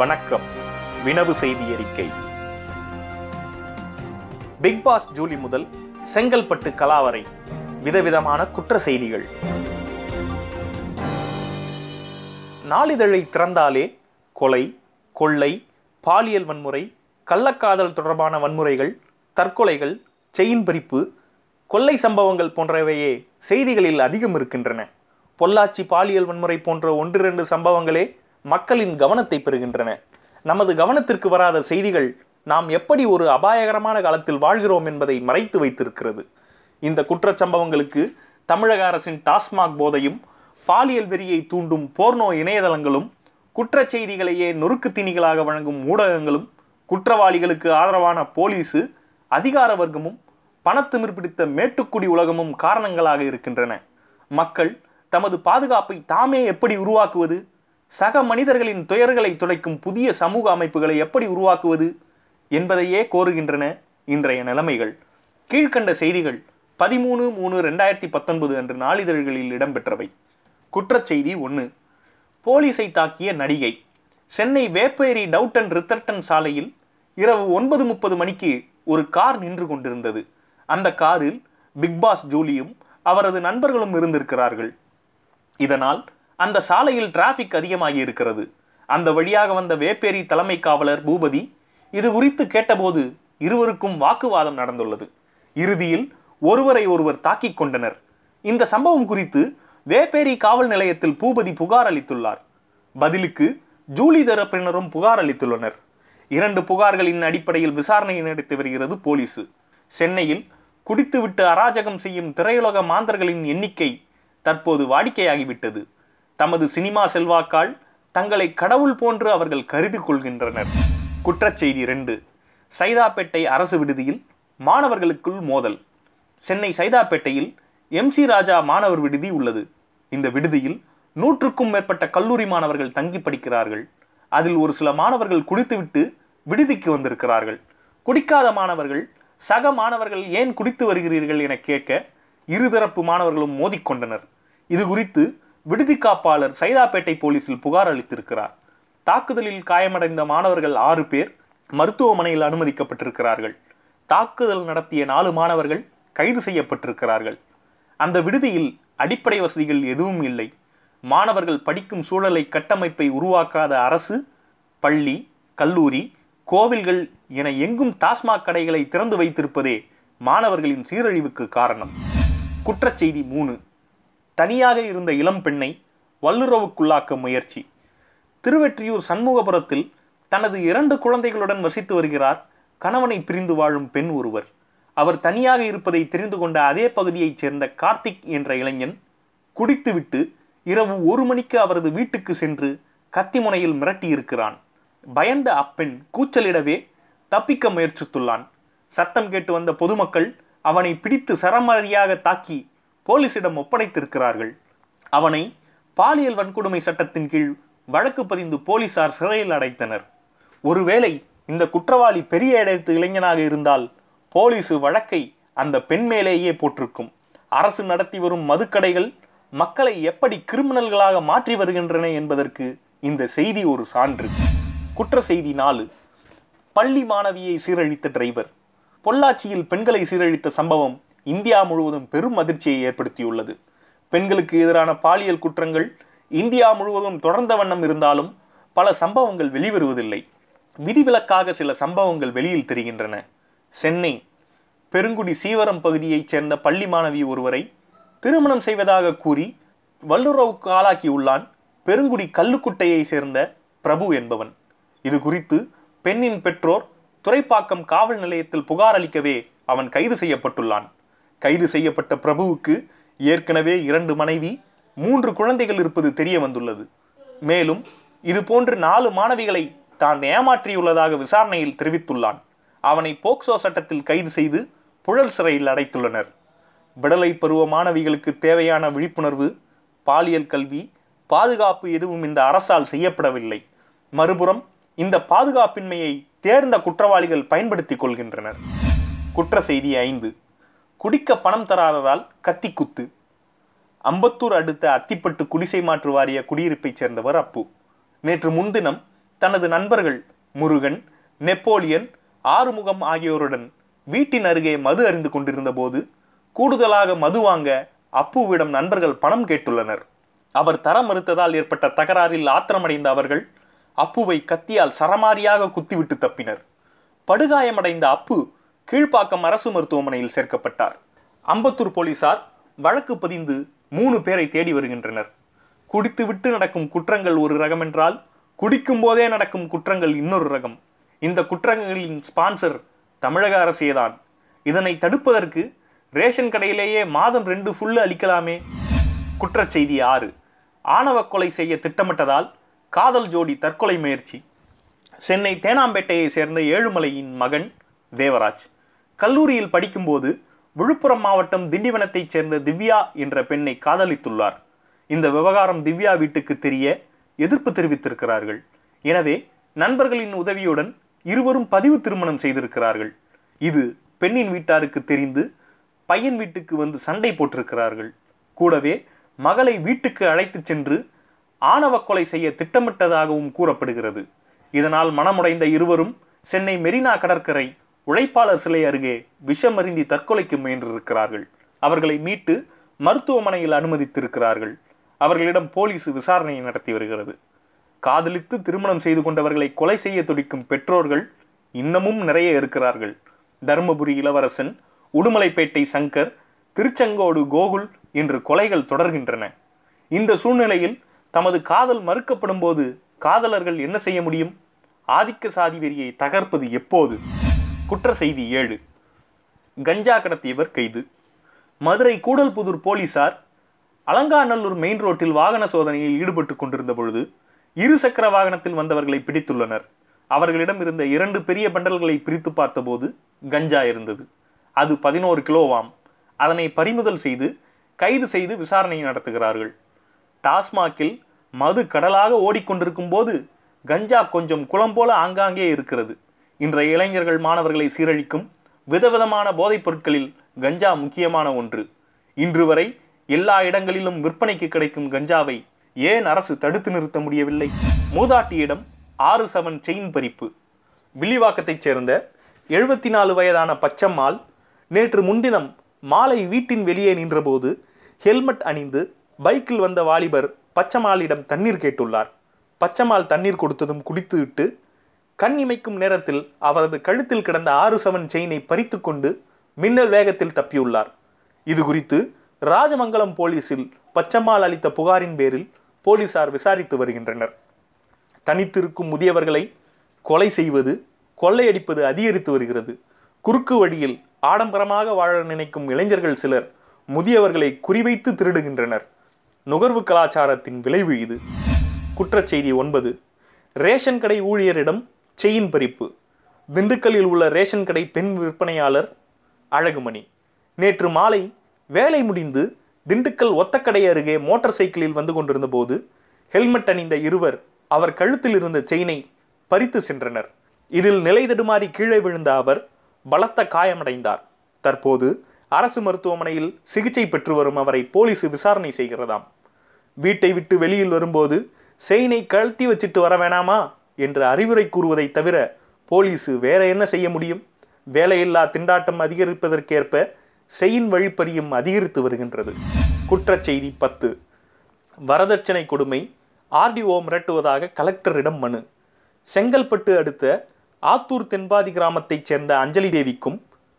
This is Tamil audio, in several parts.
வணக்கம் வினவு செய்தி அறிக்கை பிக் பாஸ் ஜூலி முதல் செங்கல்பட்டு கலா வரை விதவிதமான குற்ற செய்திகள் நாளிதழை திறந்தாலே கொலை கொள்ளை பாலியல் வன்முறை கள்ளக்காதல் தொடர்பான வன்முறைகள் தற்கொலைகள் செயின் பறிப்பு கொள்ளை சம்பவங்கள் போன்றவையே செய்திகளில் அதிகம் இருக்கின்றன பொள்ளாச்சி பாலியல் வன்முறை போன்ற ஒன்றிரண்டு சம்பவங்களே மக்களின் கவனத்தை பெறுகின்றன நமது கவனத்திற்கு வராத செய்திகள் நாம் எப்படி ஒரு அபாயகரமான காலத்தில் வாழ்கிறோம் என்பதை மறைத்து வைத்திருக்கிறது இந்த குற்றச் சம்பவங்களுக்கு தமிழக அரசின் டாஸ்மாக் போதையும் பாலியல் வெறியை தூண்டும் போர்னோ இணையதளங்களும் குற்றச் செய்திகளையே நொறுக்கு தீனிகளாக வழங்கும் ஊடகங்களும் குற்றவாளிகளுக்கு ஆதரவான போலீசு அதிகார வர்க்கமும் பணத்திமிர் பிடித்த மேட்டுக்குடி உலகமும் காரணங்களாக இருக்கின்றன மக்கள் தமது பாதுகாப்பை தாமே எப்படி உருவாக்குவது சக மனிதர்களின் துயர்களை துடைக்கும் புதிய சமூக அமைப்புகளை எப்படி உருவாக்குவது என்பதையே கோருகின்றன இன்றைய நிலைமைகள் கீழ்க்கண்ட செய்திகள் பதிமூணு மூணு ரெண்டாயிரத்தி பத்தொன்பது அன்று நாளிதழ்களில் இடம்பெற்றவை குற்றச் செய்தி ஒன்று போலீஸை தாக்கிய நடிகை சென்னை வேப்பேரி டவுட்டன் ரித்தர்டன் சாலையில் இரவு ஒன்பது முப்பது மணிக்கு ஒரு கார் நின்று கொண்டிருந்தது அந்த காரில் பிக்பாஸ் ஜூலியும் அவரது நண்பர்களும் இருந்திருக்கிறார்கள் இதனால் அந்த சாலையில் டிராஃபிக் அதிகமாகி இருக்கிறது அந்த வழியாக வந்த வேப்பேரி தலைமை காவலர் பூபதி இது குறித்து கேட்டபோது இருவருக்கும் வாக்குவாதம் நடந்துள்ளது இறுதியில் ஒருவரை ஒருவர் தாக்கிக் கொண்டனர் இந்த சம்பவம் குறித்து வேப்பேரி காவல் நிலையத்தில் பூபதி புகார் அளித்துள்ளார் பதிலுக்கு ஜூலி தரப்பினரும் புகார் அளித்துள்ளனர் இரண்டு புகார்களின் அடிப்படையில் விசாரணை நடத்தி வருகிறது போலீசு சென்னையில் குடித்துவிட்டு அராஜகம் செய்யும் திரையுலக மாந்தர்களின் எண்ணிக்கை தற்போது வாடிக்கையாகிவிட்டது தமது சினிமா செல்வாக்கால் தங்களை கடவுள் போன்று அவர்கள் கருதி கொள்கின்றனர் குற்றச்செய்தி ரெண்டு சைதாப்பேட்டை அரசு விடுதியில் மாணவர்களுக்குள் மோதல் சென்னை சைதாப்பேட்டையில் எம்சி ராஜா மாணவர் விடுதி உள்ளது இந்த விடுதியில் நூற்றுக்கும் மேற்பட்ட கல்லூரி மாணவர்கள் தங்கி படிக்கிறார்கள் அதில் ஒரு சில மாணவர்கள் குடித்துவிட்டு விடுதிக்கு வந்திருக்கிறார்கள் குடிக்காத மாணவர்கள் சக மாணவர்கள் ஏன் குடித்து வருகிறீர்கள் என கேட்க இருதரப்பு மாணவர்களும் மோதிக்கொண்டனர் இது குறித்து விடுதி காப்பாளர் சைதாப்பேட்டை போலீசில் புகார் அளித்திருக்கிறார் தாக்குதலில் காயமடைந்த மாணவர்கள் ஆறு பேர் மருத்துவமனையில் அனுமதிக்கப்பட்டிருக்கிறார்கள் தாக்குதல் நடத்திய நாலு மாணவர்கள் கைது செய்யப்பட்டிருக்கிறார்கள் அந்த விடுதியில் அடிப்படை வசதிகள் எதுவும் இல்லை மாணவர்கள் படிக்கும் சூழலை கட்டமைப்பை உருவாக்காத அரசு பள்ளி கல்லூரி கோவில்கள் என எங்கும் டாஸ்மாக் கடைகளை திறந்து வைத்திருப்பதே மாணவர்களின் சீரழிவுக்கு காரணம் குற்றச்செய்தி மூணு தனியாக இருந்த இளம் பெண்ணை வல்லுறவுக்குள்ளாக்க முயற்சி திருவெற்றியூர் சண்முகபுரத்தில் தனது இரண்டு குழந்தைகளுடன் வசித்து வருகிறார் கணவனை பிரிந்து வாழும் பெண் ஒருவர் அவர் தனியாக இருப்பதை தெரிந்து கொண்ட அதே பகுதியைச் சேர்ந்த கார்த்திக் என்ற இளைஞன் குடித்துவிட்டு இரவு ஒரு மணிக்கு அவரது வீட்டுக்கு சென்று கத்திமுனையில் மிரட்டியிருக்கிறான் பயந்த அப்பெண் கூச்சலிடவே தப்பிக்க முயற்சித்துள்ளான் சத்தம் கேட்டு வந்த பொதுமக்கள் அவனை பிடித்து சரமாரியாக தாக்கி போலீசிடம் ஒப்படைத்திருக்கிறார்கள் அவனை பாலியல் வன்கொடுமை சட்டத்தின் கீழ் வழக்கு பதிந்து போலீசார் சிறையில் அடைத்தனர் ஒருவேளை இந்த குற்றவாளி பெரிய இடத்து இளைஞனாக இருந்தால் போலீசு வழக்கை அந்த பெண் மேலேயே போட்டிருக்கும் அரசு நடத்தி வரும் மதுக்கடைகள் மக்களை எப்படி கிரிமினல்களாக மாற்றி வருகின்றன என்பதற்கு இந்த செய்தி ஒரு சான்று குற்ற செய்தி நாலு பள்ளி மாணவியை சீரழித்த டிரைவர் பொள்ளாச்சியில் பெண்களை சீரழித்த சம்பவம் இந்தியா முழுவதும் பெரும் அதிர்ச்சியை ஏற்படுத்தியுள்ளது பெண்களுக்கு எதிரான பாலியல் குற்றங்கள் இந்தியா முழுவதும் தொடர்ந்த வண்ணம் இருந்தாலும் பல சம்பவங்கள் வெளிவருவதில்லை விதிவிலக்காக சில சம்பவங்கள் வெளியில் தெரிகின்றன சென்னை பெருங்குடி சீவரம் பகுதியைச் சேர்ந்த பள்ளி மாணவி ஒருவரை திருமணம் செய்வதாக கூறி வல்லுறவுக்கு ஆளாக்கியுள்ளான் பெருங்குடி கல்லுக்குட்டையை சேர்ந்த பிரபு என்பவன் இது குறித்து பெண்ணின் பெற்றோர் துறைப்பாக்கம் காவல் நிலையத்தில் புகார் அளிக்கவே அவன் கைது செய்யப்பட்டுள்ளான் கைது செய்யப்பட்ட பிரபுவுக்கு ஏற்கனவே இரண்டு மனைவி மூன்று குழந்தைகள் இருப்பது தெரிய வந்துள்ளது மேலும் இது போன்று நாலு மாணவிகளை தான் ஏமாற்றியுள்ளதாக விசாரணையில் தெரிவித்துள்ளான் அவனை போக்சோ சட்டத்தில் கைது செய்து புழல் சிறையில் அடைத்துள்ளனர் விடலை பருவ மாணவிகளுக்கு தேவையான விழிப்புணர்வு பாலியல் கல்வி பாதுகாப்பு எதுவும் இந்த அரசால் செய்யப்படவில்லை மறுபுறம் இந்த பாதுகாப்பின்மையை தேர்ந்த குற்றவாளிகள் பயன்படுத்திக் கொள்கின்றனர் குற்ற செய்தி ஐந்து குடிக்க பணம் தராததால் கத்திக்குத்து அம்பத்தூர் அடுத்த அத்திப்பட்டு குடிசை மாற்று வாரிய குடியிருப்பைச் சேர்ந்தவர் அப்பு நேற்று முன்தினம் தனது நண்பர்கள் முருகன் நெப்போலியன் ஆறுமுகம் ஆகியோருடன் வீட்டின் அருகே மது அறிந்து கொண்டிருந்த போது கூடுதலாக மது வாங்க அப்புவிடம் நண்பர்கள் பணம் கேட்டுள்ளனர் அவர் தர மறுத்ததால் ஏற்பட்ட தகராறில் ஆத்திரமடைந்த அவர்கள் அப்புவை கத்தியால் சரமாரியாக குத்திவிட்டு தப்பினர் படுகாயமடைந்த அப்பு கீழ்ப்பாக்கம் அரசு மருத்துவமனையில் சேர்க்கப்பட்டார் அம்பத்தூர் போலீசார் வழக்கு பதிந்து மூணு பேரை தேடி வருகின்றனர் குடித்துவிட்டு நடக்கும் குற்றங்கள் ஒரு ரகம் என்றால் குடிக்கும் போதே நடக்கும் குற்றங்கள் இன்னொரு ரகம் இந்த குற்றங்களின் ஸ்பான்சர் தமிழக அரசேதான் இதனை தடுப்பதற்கு ரேஷன் கடையிலேயே மாதம் ரெண்டு ஃபுல்லு அளிக்கலாமே குற்றச்செய்தி ஆறு ஆணவ கொலை செய்ய திட்டமிட்டதால் காதல் ஜோடி தற்கொலை முயற்சி சென்னை தேனாம்பேட்டையை சேர்ந்த ஏழுமலையின் மகன் தேவராஜ் கல்லூரியில் படிக்கும்போது விழுப்புரம் மாவட்டம் திண்டிவனத்தைச் சேர்ந்த திவ்யா என்ற பெண்ணை காதலித்துள்ளார் இந்த விவகாரம் திவ்யா வீட்டுக்கு தெரிய எதிர்ப்பு தெரிவித்திருக்கிறார்கள் எனவே நண்பர்களின் உதவியுடன் இருவரும் பதிவு திருமணம் செய்திருக்கிறார்கள் இது பெண்ணின் வீட்டாருக்கு தெரிந்து பையன் வீட்டுக்கு வந்து சண்டை போட்டிருக்கிறார்கள் கூடவே மகளை வீட்டுக்கு அழைத்துச் சென்று ஆணவ கொலை செய்ய திட்டமிட்டதாகவும் கூறப்படுகிறது இதனால் மனமுடைந்த இருவரும் சென்னை மெரினா கடற்கரை உழைப்பாளர் சிலை அருகே விஷமருந்தி தற்கொலைக்கு முயன்றிருக்கிறார்கள் அவர்களை மீட்டு மருத்துவமனையில் அனுமதித்திருக்கிறார்கள் அவர்களிடம் போலீஸ் விசாரணை நடத்தி வருகிறது காதலித்து திருமணம் செய்து கொண்டவர்களை கொலை செய்ய துடிக்கும் பெற்றோர்கள் இன்னமும் நிறைய இருக்கிறார்கள் தருமபுரி இளவரசன் உடுமலைப்பேட்டை சங்கர் திருச்செங்கோடு கோகுல் என்று கொலைகள் தொடர்கின்றன இந்த சூழ்நிலையில் தமது காதல் மறுக்கப்படும் போது காதலர்கள் என்ன செய்ய முடியும் ஆதிக்க சாதி வெறியை தகர்ப்பது எப்போது குற்ற செய்தி ஏழு கஞ்சா கடத்தியவர் கைது மதுரை கூடல்புதூர் போலீசார் அலங்காநல்லூர் மெயின் ரோட்டில் வாகன சோதனையில் ஈடுபட்டு கொண்டிருந்த பொழுது இருசக்கர வாகனத்தில் வந்தவர்களை பிடித்துள்ளனர் அவர்களிடம் இருந்த இரண்டு பெரிய பண்டல்களை பிரித்து பார்த்தபோது கஞ்சா இருந்தது அது பதினோரு கிலோவாம் அதனை பறிமுதல் செய்து கைது செய்து விசாரணை நடத்துகிறார்கள் டாஸ்மாகில் மது கடலாக ஓடிக்கொண்டிருக்கும் போது கஞ்சா கொஞ்சம் குளம் போல ஆங்காங்கே இருக்கிறது இன்றைய இளைஞர்கள் மாணவர்களை சீரழிக்கும் விதவிதமான போதைப் பொருட்களில் கஞ்சா முக்கியமான ஒன்று இன்று வரை எல்லா இடங்களிலும் விற்பனைக்கு கிடைக்கும் கஞ்சாவை ஏன் அரசு தடுத்து நிறுத்த முடியவில்லை மூதாட்டியிடம் ஆறு சவன் செயின் பறிப்பு வில்லிவாக்கத்தைச் சேர்ந்த எழுபத்தி நாலு வயதான பச்சம்மாள் நேற்று முன்தினம் மாலை வீட்டின் வெளியே நின்றபோது ஹெல்மெட் அணிந்து பைக்கில் வந்த வாலிபர் பச்சம்மாளிடம் தண்ணீர் கேட்டுள்ளார் பச்சம்மாள் தண்ணீர் கொடுத்ததும் குடித்துவிட்டு கண் இமைக்கும் நேரத்தில் அவரது கழுத்தில் கிடந்த ஆறு சவன் செயினை பறித்து கொண்டு மின்னல் வேகத்தில் தப்பியுள்ளார் இது குறித்து ராஜமங்கலம் போலீசில் பச்சம்மாள் அளித்த புகாரின் பேரில் போலீசார் விசாரித்து வருகின்றனர் தனித்திருக்கும் முதியவர்களை கொலை செய்வது கொள்ளையடிப்பது அதிகரித்து வருகிறது குறுக்கு வழியில் ஆடம்பரமாக வாழ நினைக்கும் இளைஞர்கள் சிலர் முதியவர்களை குறிவைத்து திருடுகின்றனர் நுகர்வு கலாச்சாரத்தின் விளைவு இது குற்றச்செய்தி ஒன்பது ரேஷன் கடை ஊழியரிடம் செயின் பறிப்பு திண்டுக்கல்லில் உள்ள ரேஷன் கடை பெண் விற்பனையாளர் அழகுமணி நேற்று மாலை வேலை முடிந்து திண்டுக்கல் ஒத்தக்கடை அருகே மோட்டார் சைக்கிளில் வந்து கொண்டிருந்த போது ஹெல்மெட் அணிந்த இருவர் அவர் கழுத்தில் இருந்த செயினை பறித்து சென்றனர் இதில் நிலை தடுமாறி கீழே விழுந்த அவர் பலத்த காயமடைந்தார் தற்போது அரசு மருத்துவமனையில் சிகிச்சை பெற்று வரும் அவரை போலீஸ் விசாரணை செய்கிறதாம் வீட்டை விட்டு வெளியில் வரும்போது செயினை கழட்டி வச்சிட்டு வர வேணாமா என்று அறிவுரை கூறுவதை தவிர போலீஸ் வேற என்ன செய்ய முடியும் வேலையில்லா திண்டாட்டம் அதிகரிப்பதற்கேற்ப செயின் வழிப்பறியும் அதிகரித்து வருகின்றது குற்றச்செய்தி பத்து வரதட்சணை கொடுமை ஆர்டிஓ மிரட்டுவதாக கலெக்டரிடம் மனு செங்கல்பட்டு அடுத்த ஆத்தூர் தென்பாதி கிராமத்தைச் சேர்ந்த அஞ்சலி தேவிக்கும்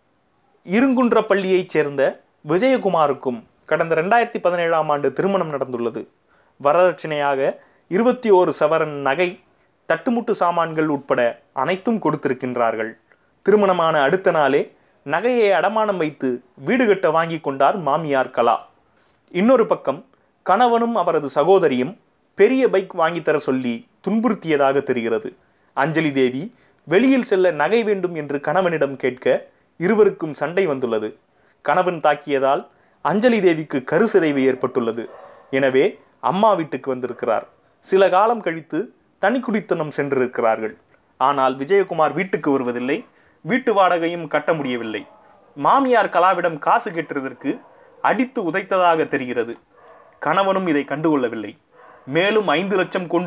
இருங்குன்றப்பள்ளியைச் சேர்ந்த விஜயகுமாருக்கும் கடந்த ரெண்டாயிரத்தி பதினேழாம் ஆண்டு திருமணம் நடந்துள்ளது வரதட்சணையாக இருபத்தி ஓரு சவரன் நகை தட்டுமுட்டு சாமான்கள் உட்பட அனைத்தும் கொடுத்திருக்கின்றார்கள் திருமணமான அடுத்த நாளே நகையை அடமானம் வைத்து வீடு கட்ட வாங்கி கொண்டார் மாமியார் கலா இன்னொரு பக்கம் கணவனும் அவரது சகோதரியும் பெரிய பைக் வாங்கித்தர சொல்லி துன்புறுத்தியதாக தெரிகிறது அஞ்சலி தேவி வெளியில் செல்ல நகை வேண்டும் என்று கணவனிடம் கேட்க இருவருக்கும் சண்டை வந்துள்ளது கணவன் தாக்கியதால் அஞ்சலி தேவிக்கு கருசிதைவு ஏற்பட்டுள்ளது எனவே அம்மா வீட்டுக்கு வந்திருக்கிறார் சில காலம் கழித்து தனி குடித்தனம் சென்றிருக்கிறார்கள் ஆனால் விஜயகுமார் வீட்டுக்கு வருவதில்லை வீட்டு வாடகையும் கட்ட முடியவில்லை மாமியார் கலாவிடம் காசு கேட்டதற்கு அடித்து உதைத்ததாக தெரிகிறது கணவனும் இதை கண்டுகொள்ளவில்லை மேலும் ஐந்து லட்சம் கொண்டு வா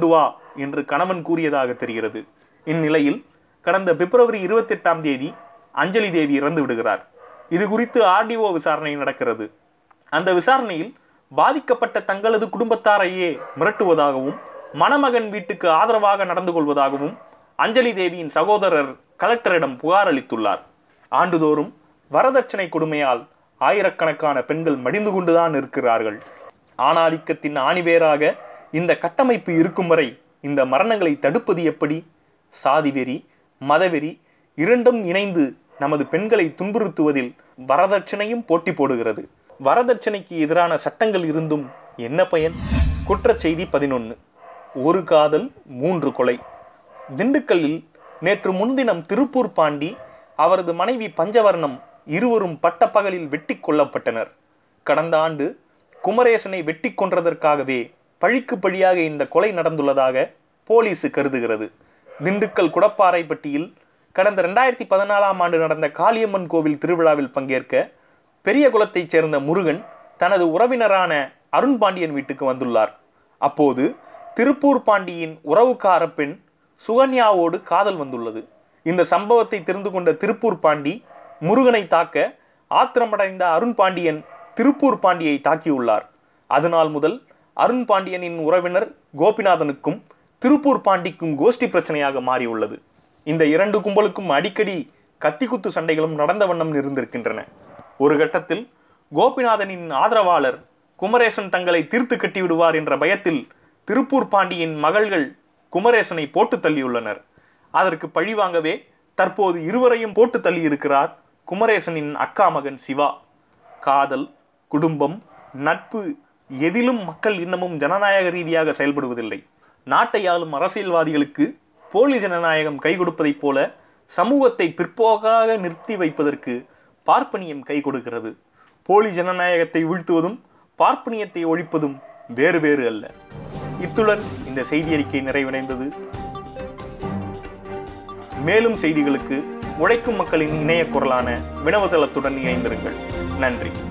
என்று கணவன் கூறியதாக தெரிகிறது இந்நிலையில் கடந்த பிப்ரவரி இருபத்தெட்டாம் தேதி அஞ்சலி தேவி இறந்து விடுகிறார் இது குறித்து ஆர்டிஓ விசாரணை நடக்கிறது அந்த விசாரணையில் பாதிக்கப்பட்ட தங்களது குடும்பத்தாரையே மிரட்டுவதாகவும் மணமகன் வீட்டுக்கு ஆதரவாக நடந்து கொள்வதாகவும் அஞ்சலி தேவியின் சகோதரர் கலெக்டரிடம் புகார் அளித்துள்ளார் ஆண்டுதோறும் வரதட்சணை கொடுமையால் ஆயிரக்கணக்கான பெண்கள் மடிந்து கொண்டுதான் இருக்கிறார்கள் ஆணாதிக்கத்தின் ஆணிவேராக இந்த கட்டமைப்பு இருக்கும் வரை இந்த மரணங்களை தடுப்பது எப்படி சாதிவெறி மதவெறி இரண்டும் இணைந்து நமது பெண்களை துன்புறுத்துவதில் வரதட்சணையும் போட்டி போடுகிறது வரதட்சணைக்கு எதிரான சட்டங்கள் இருந்தும் என்ன பயன் குற்றச் செய்தி பதினொன்று ஒரு காதல் மூன்று கொலை திண்டுக்கல்லில் நேற்று முன்தினம் திருப்பூர் பாண்டி அவரது மனைவி பஞ்சவர்ணம் இருவரும் பட்டப்பகலில் வெட்டி கொல்லப்பட்டனர் கடந்த ஆண்டு குமரேசனை வெட்டி கொன்றதற்காகவே பழிக்கு பழியாக இந்த கொலை நடந்துள்ளதாக போலீஸ் கருதுகிறது திண்டுக்கல் குடப்பாறைப்பட்டியில் கடந்த ரெண்டாயிரத்தி பதினாலாம் ஆண்டு நடந்த காளியம்மன் கோவில் திருவிழாவில் பங்கேற்க பெரிய குலத்தைச் சேர்ந்த முருகன் தனது உறவினரான அருண் பாண்டியன் வீட்டுக்கு வந்துள்ளார் அப்போது திருப்பூர் பாண்டியின் உறவுக்கார பெண் சுகன்யாவோடு காதல் வந்துள்ளது இந்த சம்பவத்தை தெரிந்து கொண்ட திருப்பூர் பாண்டி முருகனை தாக்க ஆத்திரமடைந்த அருண் பாண்டியன் திருப்பூர் பாண்டியை தாக்கியுள்ளார் அதனால் முதல் அருண் பாண்டியனின் உறவினர் கோபிநாதனுக்கும் திருப்பூர் பாண்டிக்கும் கோஷ்டி பிரச்சனையாக மாறியுள்ளது இந்த இரண்டு கும்பலுக்கும் அடிக்கடி கத்திக்குத்து சண்டைகளும் நடந்த வண்ணம் இருந்திருக்கின்றன ஒரு கட்டத்தில் கோபிநாதனின் ஆதரவாளர் குமரேசன் தங்களை தீர்த்து கட்டி விடுவார் என்ற பயத்தில் திருப்பூர் பாண்டியின் மகள்கள் குமரேசனை போட்டு தள்ளியுள்ளனர் அதற்கு பழிவாங்கவே தற்போது இருவரையும் போட்டு தள்ளி இருக்கிறார் குமரேசனின் அக்கா மகன் சிவா காதல் குடும்பம் நட்பு எதிலும் மக்கள் இன்னமும் ஜனநாயக ரீதியாக செயல்படுவதில்லை நாட்டை ஆளும் அரசியல்வாதிகளுக்கு போலி ஜனநாயகம் கை கொடுப்பதைப் போல சமூகத்தை பிற்போக்காக நிறுத்தி வைப்பதற்கு பார்ப்பனியம் கை கொடுக்கிறது போலி ஜனநாயகத்தை வீழ்த்துவதும் பார்ப்பனியத்தை ஒழிப்பதும் வேறு வேறு அல்ல இத்துடன் இந்த செய்தி அறிக்கை நிறைவடைந்தது மேலும் செய்திகளுக்கு உழைக்கும் மக்களின் இணைய குரலான வினவதளத்துடன் இணைந்திருங்கள் நன்றி